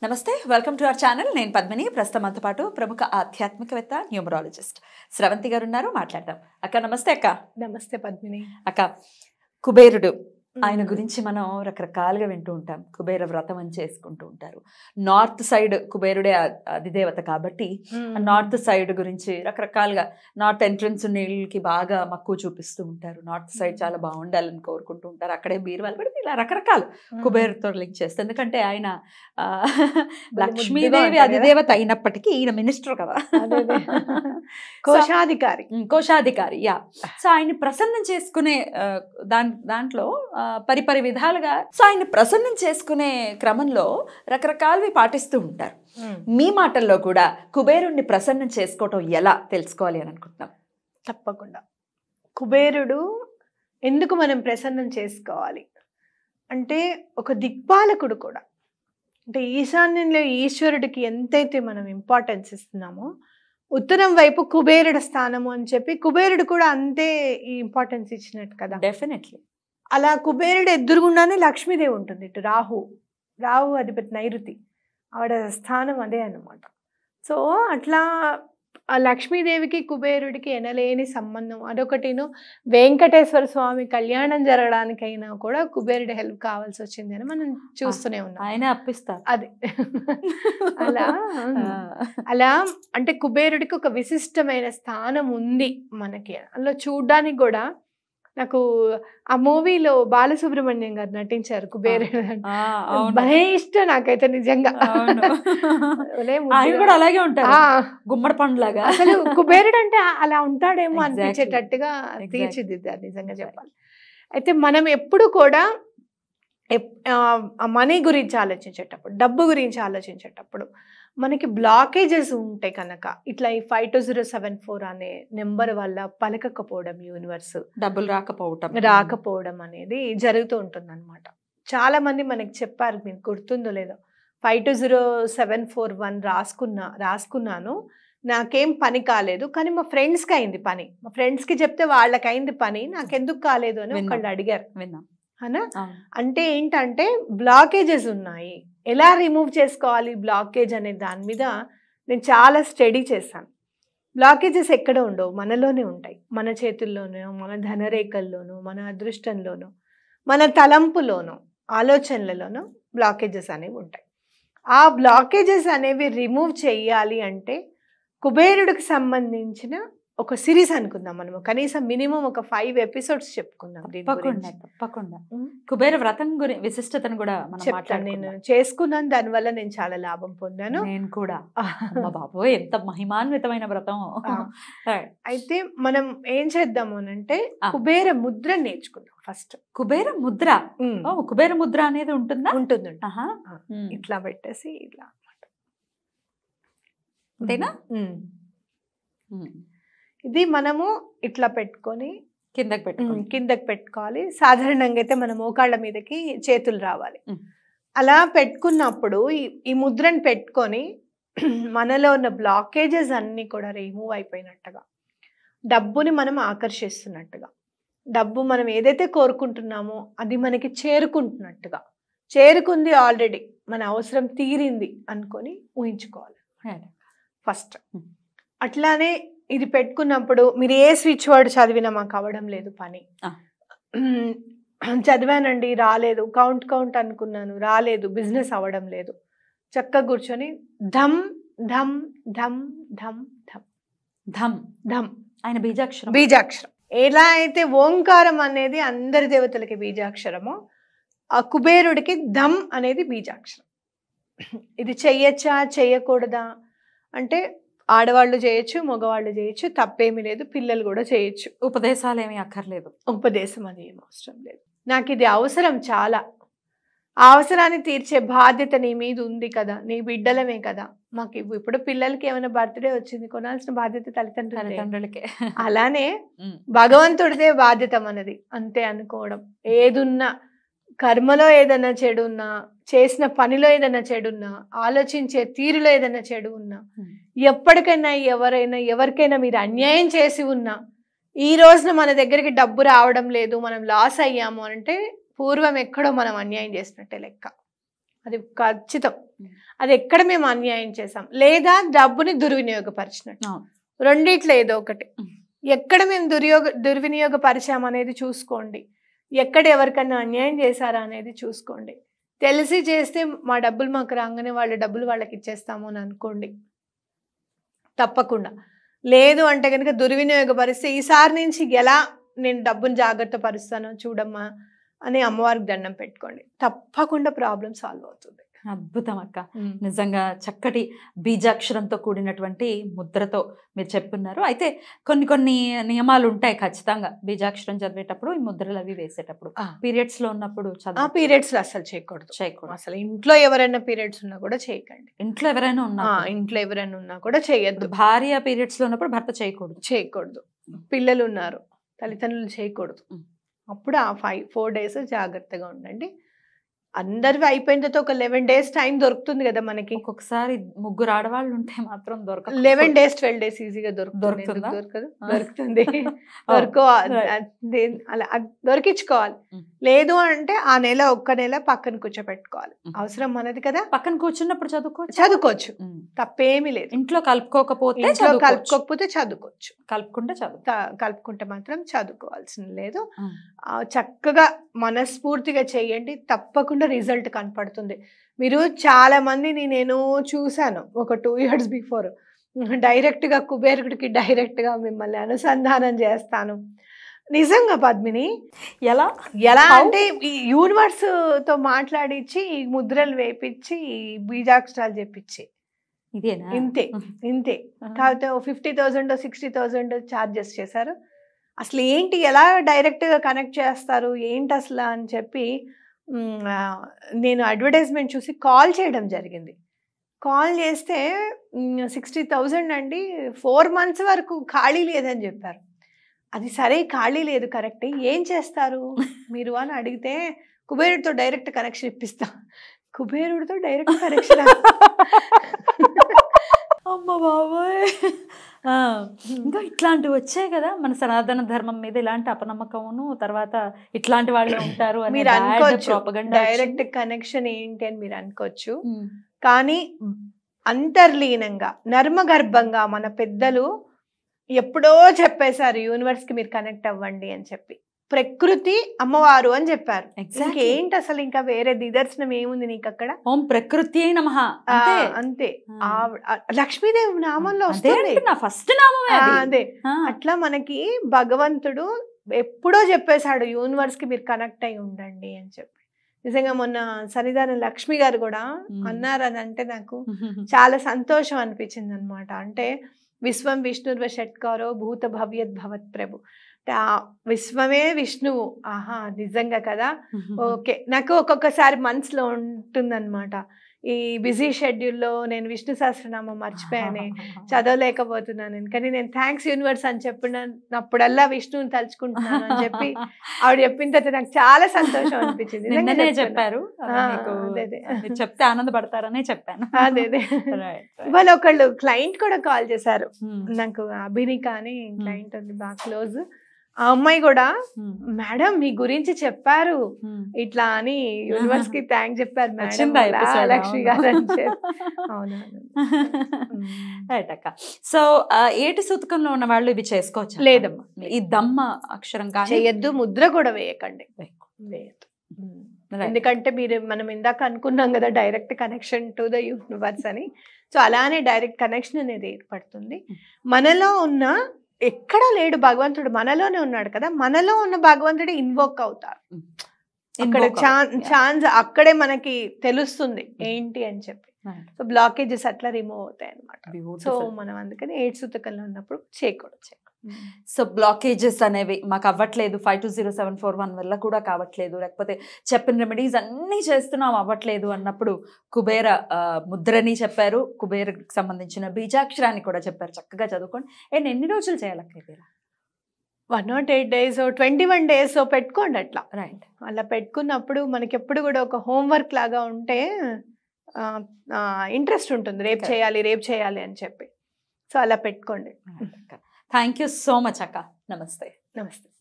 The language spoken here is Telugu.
నమస్తే వెల్కమ్ టు అవర్ ఛానల్ నేను పద్మిని ప్రస్తుతం మనతో పాటు ప్రముఖ ఆధ్యాత్మికవేత్త న్యూమరాలజిస్ట్ స్రవంతి గారు ఉన్నారు మాట్లాడదాం అక్క నమస్తే అక్క నమస్తే పద్మిని అక్క కుబేరుడు ఆయన గురించి మనం రకరకాలుగా వింటూ ఉంటాం కుబేర వ్రతం అని చేసుకుంటూ ఉంటారు నార్త్ సైడ్ కుబేరుడే అ- అధిదేవత కాబట్టి ఆ నార్త్ సైడ్ గురించి రకరకాలుగా నార్త్ ఎంట్రన్స్ నీళ్ళకి బాగా మక్కువ చూపిస్తూ ఉంటారు నార్త్ సైడ్ చాలా బాగుండాలని కోరుకుంటూ ఉంటారు అక్కడే బీరువాలు పెడితే ఇలా రకరకాలు కుబేరుతో లింక్ చేస్తే ఎందుకంటే ఆయన ఆ, లక్ష్మీదేవి ముద్దుగా ఉంటారు అధిదేవత అయినప్పటికీ ఈయన మినిస్టర్ కదా అదే, అదే. కోశాధికారి ఉమ్, కోశాధికారి యా సో ఆయన్ని ప్రసన్నం చేసుకునే ఆ, దాన్ దాంట్లో ఆ, పరిపరి విధాలుగా సో ఆయన్ని ప్రసన్నం చేసుకునే క్రమంలో రకరకాలవి పాటిస్తూ ఉంటారు మీ మాటల్లో కూడా కుబేరుణ్ణి ప్రసన్నం చేసుకోవటం ఎలా తెలుసుకోవాలి అని అనుకుంటున్నాం తప్పకుండా కుబేరుడు ఎందుకు మనం ప్రసన్నం చేసుకోవాలి అంటే ఒక దిక్పాలకుడు కూడా అంటే ఈశాన్యంలో ఈశ్వరుడికి ఎంతైతే మనం ఇంపార్టెన్స్ ఇస్తున్నామో ఉత్తరం వైపు కుబేరుడు స్థానము అని చెప్పి కుబేరుడు కూడా అంతే ఈ ఇంపార్టెన్స్ ఇచ్చినట్టు కదా డెఫినెట్లీ అలా కుబేరుడు ఎదురుగుండానే లక్ష్మీదేవి ఉంటుంది ఇటు రాహు రాహు అధిపతి నైరుతి ఆవిడ స్థానం అదే అన్నమాట సో అట్లా ఆ లక్ష్మీదేవికి కుబేరుడికి ఎనలేని సంబంధం అదొకటిను వెంకటేశ్వర స్వామి కళ్యాణం జరగడానికైనా కూడా కుబేరుడి హెల్ప్ కావాల్సి వచ్చింది అని మనం చూస్తూనే ఉన్నాం ఆయనే అప్పిస్తారు అది అలా అలా అంటే కుబేరుడికి ఒక విశిష్టమైన స్థానం ఉంది మనకి అందులో చూడ్డానికి కూడా నాకు ఆ మూవీలో బాలసుబ్రహ్మణ్యం గారు నటించారు కుబేరుడు ఆ, అవును. భలే ఇష్టం నాకైతే నిజంగా అవును. భలే ఆయన ముద్దుగా. కూడా అలాగే ఉంటారు ఆ, గుమ్మడి పండులాగా అసలు కుబేరుడు అంటే అలా ఉంటాడేమో Exactly. అనిపించేటట్టుగా Exactly. తీర్చిదిద్దారు నిజంగా చెప్పాలి అయితే మనం ఎప్పుడు కూడా మనీ గురించి ఆలోచించేటప్పుడు డబ్బు గురించి ఆలోచించేటప్పుడు మనకి బ్లాకేజెస్ ఉంటాయి కనుక ఇట్లా ఈ five two zero seven four అనే నెంబర్ వల్ల పలకకపోవడం యూనివర్స్ డబ్బులు రాకపోవటం రాకపోవడం అనేది జరుగుతూ ఉంటుంది చాలా మంది మనకి చెప్పారు మీకు గుర్తుందో లేదో five two zero seven four one రాసుకున్నా రాసుకున్నాను నాకేం పని కాలేదు కానీ మా ఫ్రెండ్స్కి అయింది పని మా ఫ్రెండ్స్కి చెప్తే వాళ్ళకి అయింది పని నాకెందుకు కాలేదు అని విన్నాం. ఒకళ్ళు అడిగారు విన్నాం అనా అవును. అంటే ఏంటంటే బ్లాకేజెస్ ఉన్నాయి ఎలా రిమూవ్ చేసుకోవాలి బ్లాకేజ్ అనే దాని మీద నేను చాలా స్టడీ చేశాను బ్లాకేజెస్ ఎక్కడ ఉండవు మనలోనే ఉంటాయి మన చేతుల్లోనూ మన ధనరేఖల్లోనూ మన అదృష్టంలోనూ మన తలంపులోనూ ఆలోచనలలోనూ బ్లాకేజెస్ అనేవి ఉంటాయి ఆ బ్లాకేజెస్ అనేవి రిమూవ్ చేయాలి అంటే కుబేరుడికి సంబంధించిన ఒక సిరీస్ అనుకుందాం మనము కనీసం మినిమం ఒక ఫైవ్ ఎపిసోడ్స్ చెప్పుకుందాం దీని తప్పకుండా గురించి తప్పకుండా ఉమ్. కుబేర వ్రతం గురి విశిష్టతను కూడా మనం చెప్తాను నేను మాట్లాడుకుందాం చేసుకున్నాను దానివల్ల నేను చాలా లాభం పొందాను నేను కూడా అమ్మ బాబోయ్ ఎంత మహిమాన్వితమైన వ్రతం ఆ. అయితే మనం ఏం చేద్దాము అని అంటే ఆ. కుబేర ముద్ర నేర్చుకుందాం ఫస్ట్ కుబేర ముద్ర ఓ కుబేర ముద్ర అనేది ఉంటుందా ఉంటుంది ఉంటుంది. ఆహా. ఆ. ఉమ్. ఇట్లా పెట్టేసి ఇట్లా అంతేనా? ఉమ్. ఉమ్. ఇది మనము ఇట్లా పెట్టుకొని కిందకి ఉమ్, పెట్టుకోండి కిందకి పెట్టుకోవాలి సాధారణంగా అయితే మన మోకాళ్ళ మీదకి చేతులు రావాలి ఉమ్. అలా పెట్టుకున్నప్పుడు ఈ ఈ ముద్రని పెట్టుకొని మనలో ఉన్న బ్లాకేజెస్ అన్నీ కూడా రిమూవ్ అయిపోయినట్టుగా డబ్బుని మనం ఆకర్షిస్తున్నట్టుగా డబ్బు మనం ఏదైతే కోరుకుంటున్నామో అది మనకి చేరుకుంటున్నట్టుగా చేరుకుంది ఆల్రెడీ మన అవసరం తీరింది అనుకొని ఊహించుకోవాలి Right. First Hmm. అట్లానే ఇది పెట్టుకున్నప్పుడు మీరు ఏ స్విచ్ వర్డ్ చదివినా మాకు అవ్వడం లేదు పని Ah. ఉమ్, చదివానండి రాలేదు కౌంట్ కౌంట్ అనుకున్నాను రాలేదు బిజినెస్ అవ్వడం లేదు చక్కగా కూర్చొని ధమ్ ధమ్ ధమ్ ధమ్ ధమ్ ధమ్ ధమ్ ఆయన బీజాక్షరం బీజాక్షరం ఎలా అయితే ఓంకారం అనేది అందరి దేవతలకి బీజాక్షరమో ఆ కుబేరుడికి ధమ్ అనేది బీజాక్షరం ఇది చెయ్యొచ్చా చెయ్యకూడదా అంటే ఆడవాళ్ళు చేయొచ్చు మగవాళ్ళు చేయొచ్చు తప్పేమీ లేదు పిల్లలు కూడా చేయొచ్చు ఉపదేశాలు ఏమీ అక్కర్లేదు ఉపదేశం అది ఏం అవసరం లేదు నాకు ఇది అవసరం చాలా ఆ అవసరాన్ని తీర్చే బాధ్యత నీ మీద ఉంది కదా నీ బిడ్డలమే కదా మాకు ఇవ్వు. ఇప్పుడు పిల్లలకి ఏమైనా బర్త్డే వచ్చింది కొనాల్సిన బాధ్యత తల్లిదండ్రులు తల్లిదండ్రులకే అలానే ఉమ్. భగవంతుడిదే బాధ్యత మనది అంతే అనుకోవడం ఏదున్నా కర్మలో ఏదైనా చెడు ఉన్నా చేసిన పనిలో ఏదైనా చెడు ఉన్నా ఆలోచించే తీరులో ఏదైనా చెడు ఉన్నా Hmm. ఎప్పటికైనా ఎవరైనా ఎవరికైనా మీరు అన్యాయం చేసి ఉన్నా ఈ రోజున మన దగ్గరికి డబ్బు రావడం లేదు మనం లాస్ అయ్యాము అంటే పూర్వం ఎక్కడో మనం అన్యాయం చేసినట్టే లెక్క అది ఖచ్చితం Mm. అది ఎక్కడ మేము అన్యాయం చేసాం లేదా డబ్బుని దుర్వినియోగపరిచినట్టు అవును. రెండిట్లో ఏదో ఒకటి Mm. ఎక్కడ మేము దుర్యోగ దుర్వినియోగపరిచాం అనేది చూసుకోండి ఎక్కడ ఎవరికన్నా అన్యాయం చేశారా అనేది చూసుకోండి తెలిసి చేస్తే మా డబ్బులు మాకు రాగానే వాళ్ళ డబ్బులు వాళ్ళకి ఇచ్చేస్తాము అని అనుకోండి తప్పకుండా లేదు అంటే కనుక దుర్వినియోగపరిస్తే ఈసారి నుంచి ఎలా నేను డబ్బుని జాగ్రత్త పరుస్తానో చూడమ్మా అని అమ్మవారికి దండం పెట్టుకోండి తప్పకుండా ప్రాబ్లం సాల్వ్ అవుతుంది అద్భుతం అక్క నిజంగా చక్కటి బీజాక్షరంతో కూడినటువంటి ముద్రతో మీరు చెప్పున్నారు అయితే కొన్ని కొన్ని నియమాలు ఉంటాయి ఖచ్చితంగా బీజాక్షరం చదివేటప్పుడు ఈ ముద్రలు అవి వేసేటప్పుడు ఆ. పీరియడ్స్ లో ఉన్నప్పుడు ఆ చదువు పీరియడ్స్ అసలు చేయకూడదు చేయకూడదు అసలు ఇంట్లో ఎవరైనా పీరియడ్స్ ఉన్నా కూడా చేయకండి ఇంట్లో ఎవరైనా ఆ, ఉన్నారు ఇంట్లో ఎవరైనా ఉన్నా కూడా చేయొద్దు భార్య పీరియడ్స్ లో ఉన్నప్పుడు భర్త చేయకూడదు చేయకూడదు పిల్లలు ఉన్నారు తల్లిదండ్రులు చేయకూడదు మ్. అప్పుడు ఆ ఫైవ్ ఫోర్ డేస్ జాగ్రత్తగా ఉండండి అందరివి అయిపోయిన తర్వాత ఒక లెవెన్ డేస్ టైం దొరుకుతుంది కదా మనకి ఒక్కొక్కసారి ముగ్గురు ఆడవాళ్ళు ఉంటే మాత్రం దొరక లెవెన్ డేస్ ట్వెల్వ్ డేస్ ఈజీగా దొరుకుతుంది దొరుకుతుందా? ఎందుకు దొరకదు ఆ. దొరుకుతుంది దొరకో right. అదే- అలా అది దొరికించుకోవాలి మ్. లేదు అంటే ఆ నెల ఒక్క నెల పక్కన కూర్చోపెట్టుకోవాలి మ్. అవసరం మనది కదా పక్కన కూర్చున్నప్పుడు చదువుకోవచ్చు చదువుకోవచ్చు ఉమ్. తప్పేమీ లేదు ఇంట్లో కలుపుకోకపోతే ఇంట్లో చదువుకోవచ్చు. కలుపుకోకపోతే చదువుకోవచ్చు కలుపుకుంటే చదువు త- కలుపుకుంటే మాత్రం చదువుకోవాల్సిన లేదు ఉమ్. ఆ, చక్కగా మనస్ఫూర్తిగా చేయండి తప్పకుండా రిజల్ట్ కనపడుతుంది మీరు చాలా మందిని నేను చూశాను ఒక టూ ఇయర్స్ బిఫోర్ డైరెక్ట్గా కుబేరుడికి డైరెక్ట్గా మిమ్మల్ని అనుసంధానం చేస్తాను నిజంగా పద్మిని ఎలా ఎలా How? అంటే ఈ యూనివర్స్ తో మాట్లాడించి ఈ ముద్రలు వేపించి ఈ బీజాక్షరాలు చెప్పించి ఇదేనా ఇంతే ఇంతే కాకపోతే fifty thousand sixty thousand charges చేశారు అసలు ఏంటి ఎలా డైరెక్ట్గా కనెక్ట్ చేస్తారు ఏంటి అసలు అని చెప్పి మ్, ఆ, నేను అడ్వర్టైజ్మెంట్ చూసి కాల్ చేయడం జరిగింది కాల్ చేస్తే సిక్స్టీ థౌజండ్ అండి ఫోర్ మంత్స్ వరకు ఖాళీ లేదని చెప్పారు అది సరే ఖాళీ లేదు కరెక్ట్ ఏం చేస్తారు మీరు అని అడిగితే కుబేరుడితో డైరెక్ట్ కనెక్షన్ ఇప్పిస్తా కుబేరుడితో డైరెక్ట్ కనెక్షన్ అమ్మ బాబోయ్ ఆ, ఇంకా ఇట్లాంటివి వచ్చాయి కదా మన సనాతన ధర్మం మీద ఇలాంటి అపనమ్మకమును తర్వాత ఇట్లాంటి వాళ్ళు ఉంటారు అనే మీరు bad అనుకోవచ్చు propaganda డైరెక్ట్ వచ్చింది. కనెక్షన్ ఏంటి అని మీరు అనుకోవచ్చు ఉమ్. కానీ అంతర్లీనంగా నర్మగర్భంగా మన పెద్దలు ఎప్పుడో చెప్పేశారు యూనివర్స్ కి మీరు కనెక్ట్ అవ్వండి అని చెప్పి ప్రకృతి అమ్మవారు అని చెప్పారు Exactly. ఇంకేంటి అసలు ఇంకా వేరే నిదర్శనం ఏముంది నీకు అక్కడ ఓం ప్రకృతి నమః ఆ, అంతే అంతే ఆ. ఆవిడ- ఆ, లక్ష్మీదేవి నామంలో అదే వస్తుంది అంటున్నా, ఫస్ట్ నామమే ఆ, అది. అదే ఆ, అట్లా మనకి భగవంతుడు ఎప్పుడో చెప్పేశాడు యూనివర్స్ కి మీరు కనెక్ట్ అయి ఉండండి అని చెప్పి నిజంగా మొన్న సన్నిధానం లక్ష్మి గారు కూడా మ్మ్. అన్నారు అని అంటే నాకు చాలా సంతోషం అనిపించింది అనమాట అంటే విశ్వం విష్ణుర్వ షట్కారో భూత భవ్యత్ భవత్ ప్రభు అంటే ఆ విశ్వమే విష్ణువు ఆహా నిజంగా కదా ఓకే నాకు ఒక్కొక్కసారి మనసులో ఉంటుందన్నమాట ఈ బిజీ షెడ్యూల్లో నేను విష్ణు సహస్రనామం మర్చిపోయానే చదవలేకపోతున్నాను నేను. కానీ నేను థ్యాంక్స్ యూనివర్స్ అని చెప్పినప్పుడల్లా విష్ణువుని తలుచుకుంటున్నాను అని చెప్పి ఆవిడ చెప్పిన తర్వాత నాకు చాలా సంతోషం అనిపించింది నిజంగా నిన్ననే చెప్తున్నా. చెప్పారు ఆ, మీకు అదే, అదే. మీరు చెప్తే ఆనందపడతారనే చెప్పాను అదే అదే Right, right. ఇవాళ ఒకళ్ళు క్లయింట్ కూడా కాల్ చేశారు ఉమ్, నాకు అభినిక అని క్లయింట్ ఉంది బాగా క్లోజ్ ఆ అమ్మాయి కూడా ఉమ్, మేడం మీ గురించి చెప్పారు ఉమ్. ఇట్లా అని యూనివర్స్ కి థ్యాంక్స్ చెప్పారు మేడం వచ్చిందా అలా episode? లక్ష్మి గారు అని చెప్పి. అవును. అవునవును రైట్ అక్క సో ఆ, ఏటి సూతకంలో ఉన్న వాళ్ళు ఇవి చేసుకోవచ్చు లేదమ్మా. ఈ దమ్మ అక్షరం కానీ చెయ్యొద్దు ముద్ర కూడా వేయకండి వేయకు. వేయద్దు Right. ఎందుకంటే మీరు మనం ఇందాక అనుకున్నాం కదా direct connection to the universe అని సో అలానే డైరెక్ట్ కనెక్షన్ అనేది ఏర్పడుతుంది మనలో ఉన్న ఎక్కడ లేడు భగవంతుడు మనలోనే ఉన్నాడు కదా మనలో ఉన్న భగవంతుడు ఇన్వోక్ అవుతారు అక్కడ Invoke ఛాన్స్ అవుతుంది. ఛాన్స్ అక్కడే మనకి తెలుస్తుంది ఏంటి అని చెప్పి Right. సో బ్లాకేజెస్ అట్లా రిమూవ్ అవుతాయి అనమాట సో Beautiful. మనం అందుకని ఏడ్ సూతకంలో ఉన్నప్పుడు చేయకూడదు సో బ్లాకేజెస్ అనేవి మాకు అవ్వట్లేదు five two zero seven four one వల్ల కూడా కావట్లేదు లేకపోతే చెప్పిన రెమెడీస్ అన్నీ చేస్తున్నాం అవ్వట్లేదు అన్నప్పుడు కుబేర ఆ, ముద్రని చెప్పారు కుబేరకు సంబంధించిన బీజాక్షరాన్ని కూడా చెప్పారు చక్కగా చదువుకోండి అండ్ ఎన్ని రోజులు చేయాలక్క one not eight days twenty one days పెట్టుకోండి అట్లా రైట్ అలా పెట్టుకున్నప్పుడు మనకి ఎప్పుడు కూడా ఒక హోంవర్క్ లాగా ఉంటే ఇంట్రెస్ట్ ఉంటుంది రేపు Correct. చేయాలి రేపు చేయాలి అని చెప్పి సో అలా పెట్టుకోండి థ్యాంక్ యూ సో మచ్ అక్క నమస్తే నమస్తే